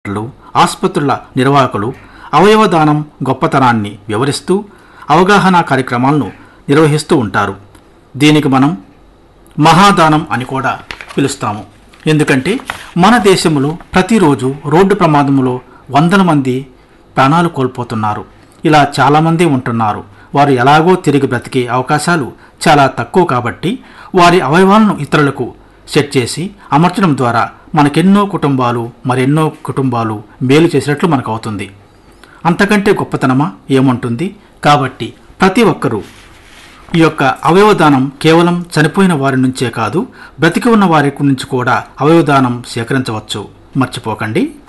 డాక్టర్లు ఆసుపత్రుల నిర్వాహకులు అవయవ దానం గొప్పతనాన్ని వివరిస్తూ అవగాహన కార్యక్రమాలను నిర్వహిస్తూ ఉంటారు దీనికి మనం మహాదానం అని కూడా పిలుస్తాము ఎందుకంటే మన దేశంలో ప్రతిరోజు రోడ్డు ప్రమాదంలో వందల మంది ప్రాణాలు కోల్పోతున్నారు ఇలా చాలామంది ఉంటున్నారు వారు ఎలాగో తిరిగి బ్రతికే అవకాశాలు చాలా తక్కువ కాబట్టి వారి అవయవాలను ఇతరులకు సెట్ చేసి అమర్చడం ద్వారా మనకెన్నో కుటుంబాలు మరెన్నో కుటుంబాలు మేలు చేసినట్లు మనకు అవుతుంది అంతకంటే గొప్పతనమా ఏముంటుంది కాబట్టి ప్రతి ఒక్కరూ ఈ యొక్క అవయవదానం కేవలం చనిపోయిన వారి నుంచే కాదు బ్రతికి ఉన్న వారి నుంచి కూడా అవయవదానం సేకరించవచ్చు మర్చిపోకండి